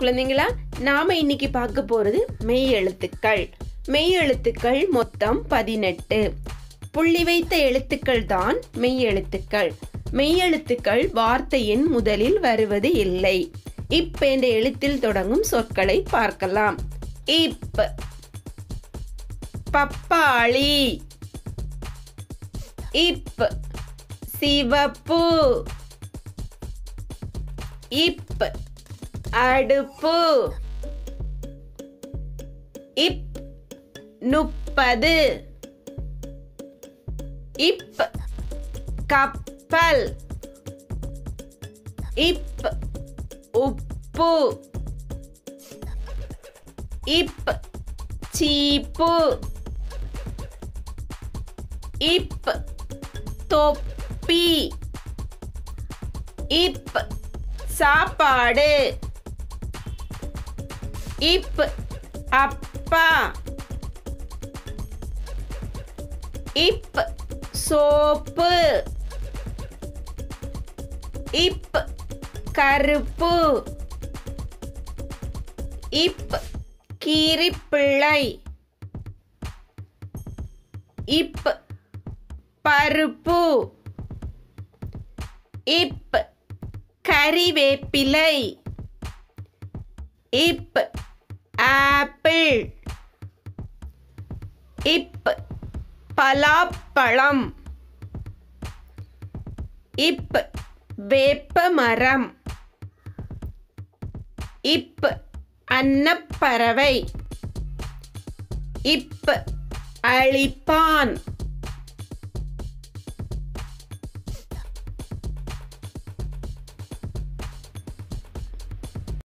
குழந்தைங்களா நாம இன்னைக்கு பார்க்க போறது மெய் எழுத்துக்கள் மெய் எழுத்துக்கள் மொத்தம் பதினெட்டு புள்ளி வைத்த எழுத்துக்கள் தான் மெய் எழுத்துக்கள் மெய் எழுத்துக்கள் வார்த்தையின் முதலில் வருவது இல்லை இப் என்ற எழுத்தில் தொடங்கும் சொற்களை பார்க்கலாம் இப் பப்பாளி இப் சிவப்பு இப் அடுப்பு இப் முப்பது இப் கப்பல் இப் உப்பு இப் சீப்பு இப் தொப்பி இப் சாப்பாடு இப் அப்பா இப் சோப்பு இப் கருப்பு இப் கீரிப்பிள்ளை இப் பருப்பு இப் கறிவேப்பிலை இப் ஆப்பிள் இப் பலாப்பழம் இப் வேப்பமரம் இப் அன்னப்பறவை இப் அழிப்பான்